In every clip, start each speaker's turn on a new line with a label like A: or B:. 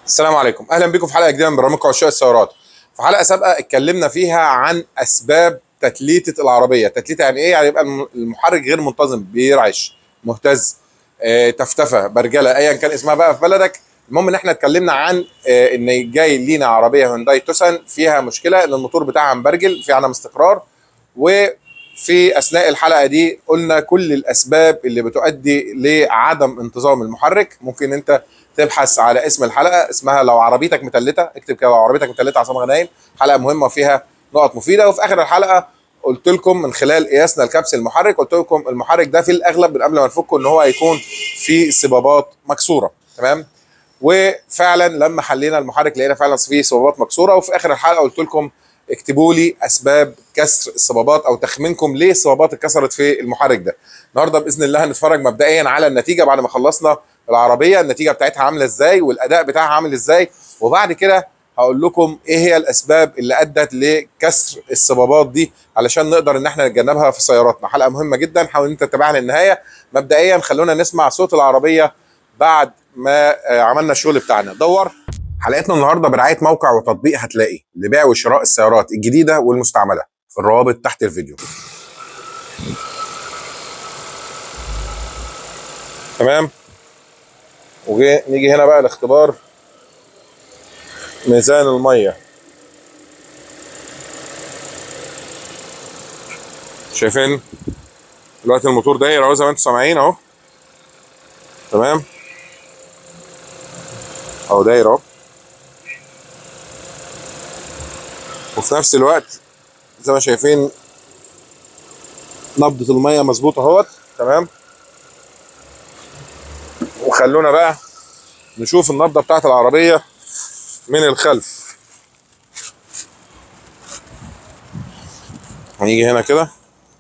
A: السلام عليكم اهلا بكم في حلقه جديده من برنامجكم عشاق السيارات في حلقه سابقه اتكلمنا فيها عن اسباب تتليته العربيه تتليته يعني ايه يعني يبقى الم- المحرك غير منتظم بيرعش مهتز آه، تفتفه برجله ايا كان اسمها بقى في بلدك المهم ان احنا اتكلمنا عن آه، ان جاي لينا عربيه هونداي توسان فيها مشكله ان الموتور بتاعها مبرجل في عدم استقرار وفي اثناء الحلقه دي قلنا كل الاسباب اللي بتؤدي لعدم انتظام المحرك ممكن انت تبحث على اسم الحلقه اسمها لو عربيتك متلته اكتب كده لو عربيتك متلته عصام غنايم حلقه مهمه فيها نقط مفيده وفي اخر الحلقه قلت لكم من خلال قياسنا لكبس المحرك قلت لكم المحرك ده في الاغلب من قبل ما نفكه ان هو هيكون في صبابات مكسوره تمام وفعلا لما حلينا المحرك لقينا فعلا فيه صبابات مكسوره وفي اخر الحلقه قلت لكم اكتبوا لي اسباب كسر الصبابات او تخمينكم ليه الصبابات اتكسرت في المحرك ده النهارده باذن الله هنتفرج مبدئيا على النتيجه بعد ما خلصنا العربيه النتيجه بتاعتها عامله ازاي والاداء بتاعها عامل ازاي وبعد كده هقول لكم ايه هي الاسباب اللي ادت لكسر الصبابات دي علشان نقدر ان احنا نتجنبها في سياراتنا حلقه مهمه جدا حاول ان انت تتابعها للنهايه مبدئيا خلونا نسمع صوت العربيه بعد ما آه، عملنا الشغل بتاعنا دور حلقتنا النهارده برعايه موقع وتطبيق هتلاقي لبيع وشراء السيارات الجديده والمستعمله في الروابط تحت الفيديو تمام ونيجي هنا بقى لاختبار ميزان الميه شايفين دلوقتي الموتور داير اهو زي ما انتم سامعين اهو تمام اهو داير اهو وفي نفس الوقت زي ما شايفين نبضة المية مظبوطة اهوت تمام وخلونا بقى نشوف النبضة بتاعت العربية من الخلف هنيجي هنا كده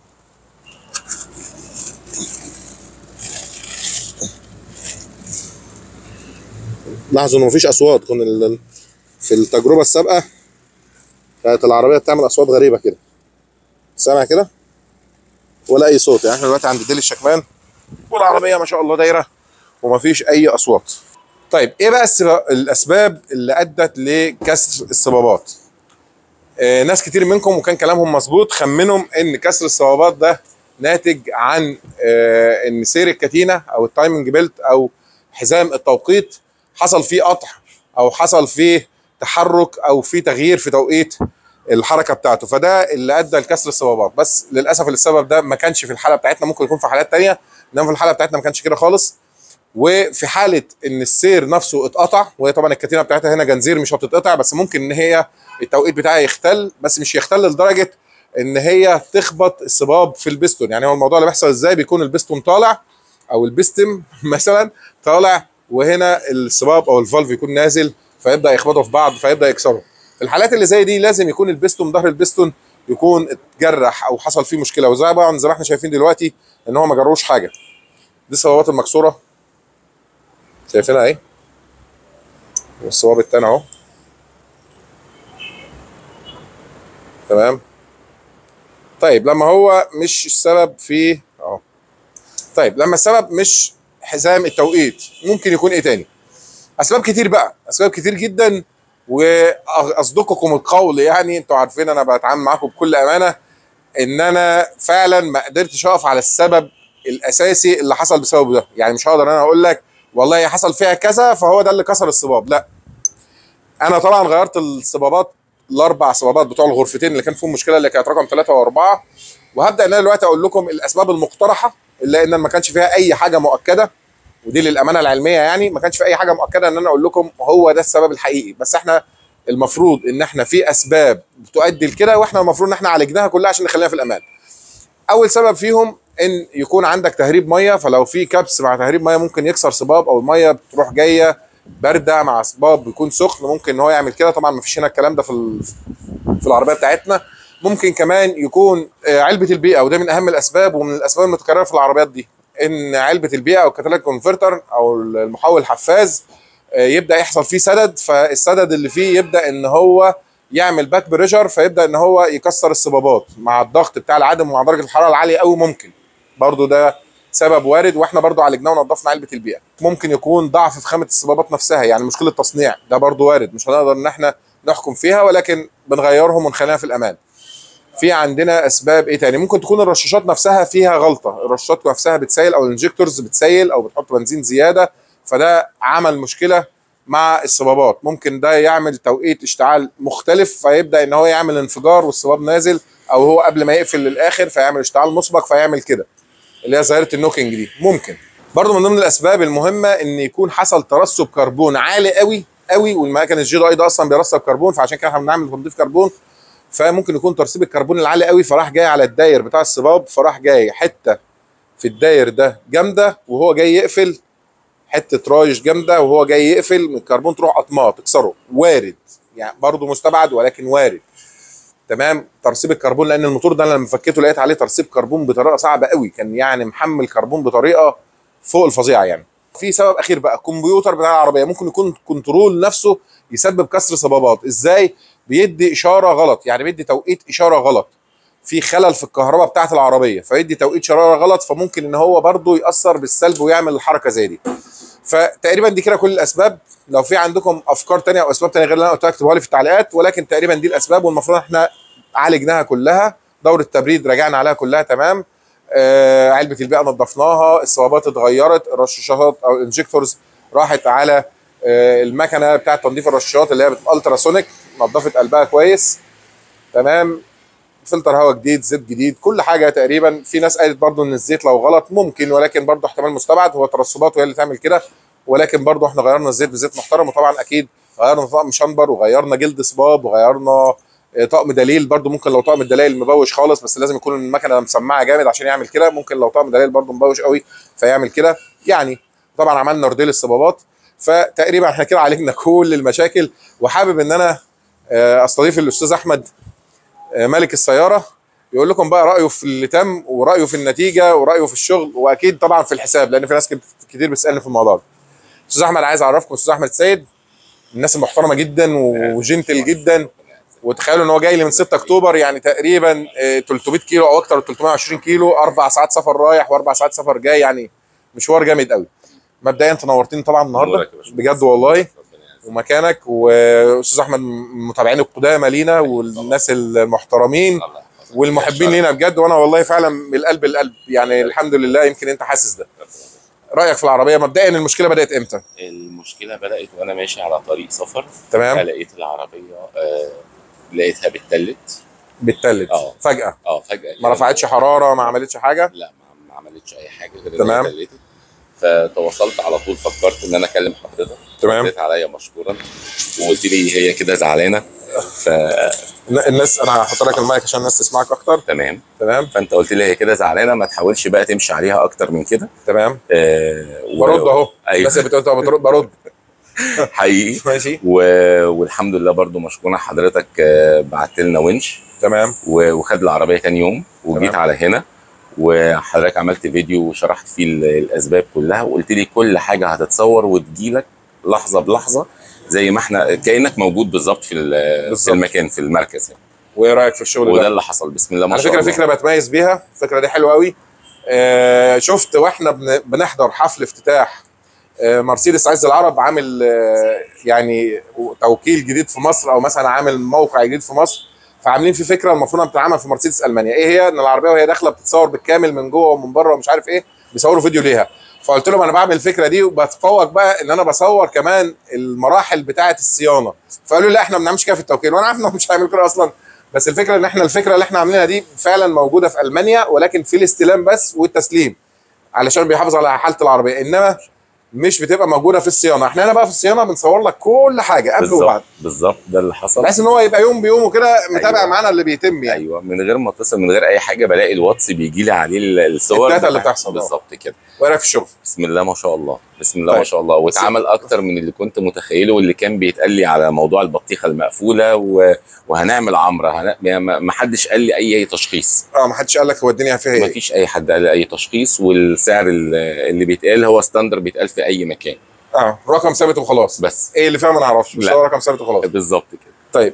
A: لاحظوا ان مفيش اصوات كنا ال- في التجربه السابقه كانت العربيه بتعمل اصوات غريبه كده سامع كده ولا اي صوت يعني احنا دلوقتي عند ديل الشكمان والعربيه ما شاء الله دايره ومفيش اي اصوات طيب ايه بقى السبب الاسباب اللي ادت لكسر الصبابات آه ناس كتير منكم وكان كلامهم مظبوط خمنهم ان كسر الصبابات ده ناتج عن آه ان سير الكتينه او التايمنج بيلت او حزام التوقيت حصل فيه قطع او حصل فيه تحرك او في تغيير في توقيت الحركه بتاعته فده اللي ادى لكسر الصبابات بس للاسف السبب ده ما كانش في الحاله بتاعتنا ممكن يكون في حالات تانية انما في الحاله بتاعتنا ما كانش كده خالص وفي حاله ان السير نفسه اتقطع وهي طبعا الكتينه بتاعتها هنا جنزير مش هتتقطع بس ممكن ان هي التوقيت بتاعها يختل بس مش يختل لدرجه ان هي تخبط الصباب في البستون يعني هو الموضوع اللي بيحصل ازاي بيكون البستون طالع او البستم مثلا طالع وهنا الصباب او الفالف يكون نازل فيبدا يخبطوا في بعض فيبدا يكسروا في الحالات اللي زي دي لازم يكون البستون ظهر البستون يكون اتجرح او حصل فيه مشكله وزي طبعا زي ما احنا شايفين دلوقتي ان هو ما جروش حاجه دي الصبابات المكسوره شايفينها اهي والصواب التاني اهو تمام طيب لما هو مش السبب في اهو طيب لما السبب مش حزام التوقيت ممكن يكون ايه تاني اسباب كتير بقى اسباب كتير جدا واصدقكم القول يعني انتوا عارفين انا بتعامل معاكم بكل امانه ان انا فعلا ما قدرتش اقف على السبب الاساسي اللي حصل بسبب ده يعني مش هقدر انا اقول لك والله حصل فيها كذا فهو ده اللي كسر الصباب لا انا طبعا غيرت الصبابات الاربع صبابات بتوع الغرفتين اللي كان فيهم مشكله اللي كانت رقم ثلاثة واربعة وهبدا ان انا دلوقتي اقول لكم الاسباب المقترحه الا ان ما كانش فيها اي حاجه مؤكده ودي للامانه العلميه يعني ما كانش في اي حاجه مؤكده ان انا اقول لكم هو ده السبب الحقيقي بس احنا المفروض ان احنا في اسباب بتؤدي لكده واحنا المفروض ان احنا عالجناها كلها عشان نخليها في الامان اول سبب فيهم ان يكون عندك تهريب ميه فلو في كبس مع تهريب ميه ممكن يكسر صباب او الميه بتروح جايه بارده مع صباب بيكون سخن ممكن ان هو يعمل كده طبعا ما فيش هنا الكلام ده في ال- في العربيه بتاعتنا ممكن كمان يكون آه، علبه البيئه وده من اهم الاسباب ومن الاسباب المتكرره في العربيات دي ان علبه البيئه او الكاتاليتيك كونفرتر او المحول الحفاز آه، يبدا يحصل فيه سدد فالسدد اللي فيه يبدا ان هو يعمل باك بريشر فيبدا ان هو يكسر الصبابات مع الضغط بتاع العدم ومع درجه الحراره العاليه قوي ممكن برضو ده سبب وارد واحنا برضو عالجناه ونظفنا علبه البيئه ممكن يكون ضعف في خامه الصبابات نفسها يعني مشكله تصنيع ده برضو وارد مش هنقدر ان احنا نحكم فيها ولكن بنغيرهم ونخليها في الامان في عندنا اسباب ايه تاني ممكن تكون الرشاشات نفسها فيها غلطه الرشاشات نفسها بتسيل او الانجكتورز بتسيل او بتحط بنزين زياده فده عمل مشكله مع الصبابات ممكن ده يعمل توقيت اشتعال مختلف فيبدا ان هو يعمل انفجار والصباب نازل او هو قبل ما يقفل للاخر فيعمل اشتعال مسبق فيعمل كده اللي هي ظاهره النوكينج دي ممكن برضو من ضمن الاسباب المهمه ان يكون حصل ترسب كربون عالي قوي قوي والمكن الجي اي ده اصلا بيرسب كربون فعشان كده احنا بنعمل تنظيف كربون فممكن يكون ترسيب الكربون العالي قوي فراح جاي على الداير بتاع الصباب فراح جاي حته في الداير ده جامده وهو جاي يقفل حته رايش جامده وهو جاي يقفل من الكربون تروح قطماه تكسره وارد يعني برضه مستبعد ولكن وارد تمام ترسيب الكربون لان الموتور ده أنا لما فكيته لقيت عليه ترسيب كربون بطريقه صعبه قوي كان يعني محمل كربون بطريقه فوق الفظيعه يعني في سبب اخير بقى الكمبيوتر بتاع العربيه ممكن يكون كنترول نفسه يسبب كسر صبابات ازاي بيدي اشاره غلط يعني بيدي توقيت اشاره غلط في خلل في الكهرباء بتاعه العربيه فيدي توقيت شراره غلط فممكن ان هو برضه ياثر بالسلب ويعمل الحركه زي دي فتقريبا دي كده كل الاسباب لو في عندكم افكار تانية او اسباب تانية غير اللي انا قلتها اكتبوها لي في التعليقات ولكن تقريبا دي الاسباب والمفروض احنا عالجناها كلها دوره التبريد راجعنا عليها كلها تمام آه علبه البيئه نظفناها الصوابات اتغيرت الرشاشات او الانجكتورز راحت على آه المكنه بتاعه تنظيف الرشاشات اللي هي التراسونيك نظفت قلبها كويس تمام فلتر هواء جديد زيت جديد كل حاجه تقريبا في ناس قالت برضو ان الزيت لو غلط ممكن ولكن برضو احتمال مستبعد هو ترسبات وهي اللي تعمل كده ولكن برضو احنا غيرنا الزيت بزيت محترم وطبعا اكيد غيرنا طقم شامبر وغيرنا جلد صباب وغيرنا آه، طقم دليل برضو ممكن لو طقم الدلائل مبوش خالص بس لازم يكون المكنه مسمعه جامد عشان يعمل كده ممكن لو طقم دلائل برضو مبوش قوي فيعمل كده يعني طبعا عملنا رديل الصبابات فتقريبا احنا كده عالجنا كل المشاكل وحابب ان انا آه، استضيف الاستاذ احمد آه، ملك السياره يقول لكم بقى رايه في اللي تم ورايه في النتيجه ورايه في الشغل واكيد طبعا في الحساب لان في ناس كت- كتير بتسالني في الموضوع ده. استاذ احمد عايز اعرفكم استاذ احمد السيد الناس المحترمه جدا وجنتل جدا وتخيلوا ان هو جاي لي من 6 اكتوبر يعني تقريبا آه، 300 كيلو او اكتر 320 كيلو اربع ساعات سفر رايح واربع ساعات سفر جاي يعني مشوار جامد قوي. مبدئيا انت نورتني طبعا النهارده
B: نورك يا باشا.
A: بجد والله
B: ربنا يعزك.
A: ومكانك واستاذ احمد من المتابعين القدامى لينا والناس المحترمين
B: الله يحفظك.
A: والمحبين لينا بجد وانا والله فعلا من القلب القلب يعني الحمد لله يمكن انت حاسس ده رايك في العربيه مبدئيا المشكله بدات امتى
B: المشكله بدات وانا ماشي على طريق سفر
A: تمام
B: لقيت العربيه آه لقيتها بتتلت
A: بتتلت
B: اه.
A: فجاه
B: اه فجاه
A: ما
B: كده.
A: رفعتش حراره ما عملتش حاجه
B: لا ما, ما عملتش اي حاجه غير
A: تمام.
B: إن هي تلتت. فتواصلت على طول فكرت ان انا اكلم حضرتك
A: تمام.
B: رديت عليا مشكورا وقلت لي هي كده زعلانه فتمام
A: الناس انا هحط لك المايك عشان الناس تسمعك اكتر تمام
B: فانت قلت لي هي كده زعلانه ما تحاولش بقى تمشي عليها اكتر من كده
A: تمام
B: آه و-
A: برد اهو
B: ايوه
A: الناس اللي بتقول طب برد برد
B: حقيقي
A: ماشي
B: و... والحمد لله برضو مشكورا حضرتك آه، بعت لنا ونش
A: تمام
B: و- وخد العربيه تاني يوم وجيت
A: تمام.
B: على هنا وحضرتك عملت فيديو وشرحت فيه ال- الاسباب كلها وقلت لي كل حاجه هتتصور وتجيلك لحظه بلحظه زي ما احنا كانك موجود بالظبط في ال- في
A: بالظبط.
B: المكان في المركز يعني.
A: وايه رايك في الشغل
B: وده
A: ده
B: اللي حصل بسم الله ما
A: على
B: شاء
A: فكره
B: الله
A: فكره بتميز بيها الفكره دي حلوه قوي آه شفت واحنا بن- بنحضر حفل افتتاح آه مرسيدس عز العرب عامل آه يعني توكيل جديد في مصر او مثلا عامل موقع جديد في مصر فعاملين في فكره المفروض انها بتتعمل في مرسيدس المانيا ايه هي ان العربيه وهي داخله بتصور بالكامل من جوه ومن بره ومش عارف ايه بيصوروا فيديو ليها فقلت لهم انا بعمل الفكره دي وبتفوق بقى ان انا بصور كمان المراحل بتاعه الصيانه فقالوا لي لا احنا ما بنعملش كده في التوكيل وانا عارف انهم مش هيعملوا كده اصلا بس الفكره ان احنا الفكره اللي احنا عاملينها دي فعلا موجوده في المانيا ولكن في الاستلام بس والتسليم علشان بيحافظ على حاله العربيه انما مش بتبقى موجوده في الصيانه احنا هنا بقى في الصيانه بنصور لك كل حاجه قبل وبعد
B: بالظبط بالظبط ده اللي حصل
A: بحيث ان هو يبقى يوم بيوم وكده متابع
B: أيوة.
A: معانا اللي بيتم يعني
B: ايوه من غير ما اتصل من غير اي حاجه بلاقي الواتس بيجي لي عليه ال- الصور
A: الداتا اللي
B: بتاع-
A: بتحصل.
B: بالظبط كده
A: وايه رايك في الشغل
B: بسم الله ما شاء الله بسم الله
A: طيب.
B: ما شاء الله واتعمل اكتر من اللي كنت متخيله واللي كان بيتقال لي على موضوع البطيخه المقفوله و... وهنعمل عمره هن... يعني ما ما حدش قال لي اي تشخيص
A: اه ما حدش قال لك هو الدنيا فيها
B: ما
A: ايه
B: فيش اي حد قال لي اي تشخيص والسعر ال- اللي بيتقال هو ستاندر بيتقال في اي مكان
A: اه رقم ثابت وخلاص
B: بس
A: ايه اللي فيها ما نعرفش بس
B: لا.
A: هو رقم ثابت وخلاص
B: بالظبط كده
A: طيب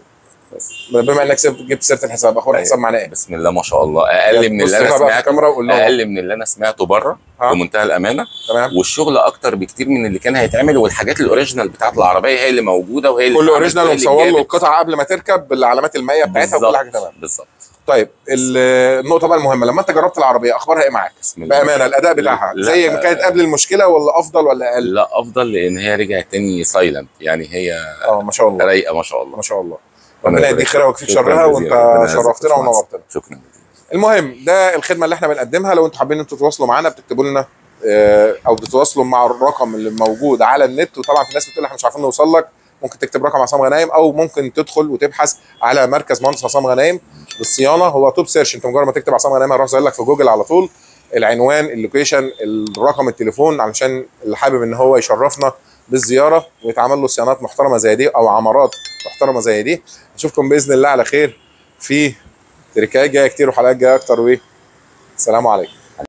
B: بس.
A: بما انك سبت- جبت سيره الحساب اخبار الحساب معنا ايه؟
B: بسم الله ما شاء الله اقل من
A: بص
B: اللي انا
A: هنا بقى في
B: سمعته
A: الكاميرا وقول لهم
B: اقل من اللي انا سمعته بره
A: ها؟
B: بمنتهى الامانه
A: تمام
B: والشغل اكتر بكتير من اللي كان هيتعمل والحاجات الاوريجينال بتاعت العربيه هي اللي موجوده وهي اللي
A: كله
B: اتعملت
A: اوريجينال
B: وهي اللي
A: ومصور له
B: اتجابت.
A: القطعه قبل ما تركب بالعلامات المائيه بتاعتها وكل
B: بالظبط،
A: حاجه تمام
B: بالظبط
A: طيب ال- النقطه بقى المهمه لما انت جربت العربيه اخبارها ايه معاك؟
B: بسم الله
A: بامانه الاداء بتاعها
B: لا،
A: زي ما كانت قبل المشكله ولا افضل ولا اقل؟
B: لا افضل لان هي رجعت تاني سايلنت يعني هي
A: اه ما شاء الله
B: رايقه ما شاء الله
A: ما شاء الله ربنا يديك خيرها ويكفيك
B: شكراً
A: شرها
B: جزيلاً.
A: وانت
B: ربنا يعزك
A: شرفتنا
B: يا باشمهندس.
A: ونورتنا
B: شكرا جزيلا
A: المهم ده الخدمه اللي احنا بنقدمها لو انتوا حابين انتوا تتواصلوا معانا بتكتبوا لنا آه، او بتتواصلوا مع الرقم اللي موجود على النت وطبعا في ناس بتقول احنا مش عارفين نوصل لك ممكن تكتب رقم عصام غنايم او ممكن تدخل وتبحث على مركز مهندس عصام غنايم للصيانه هو توب سيرش انت مجرد ما تكتب عصام غنايم هيروح ظاهر لك في جوجل على طول العنوان اللوكيشن الرقم التليفون علشان اللي حابب ان هو يشرفنا بالزياره ويتعمل له صيانات محترمه زي دي او عمارات محترمه زي دي اشوفكم باذن الله على خير في تريكات جايه كتير وحلقات جايه اكتر والسلام عليكم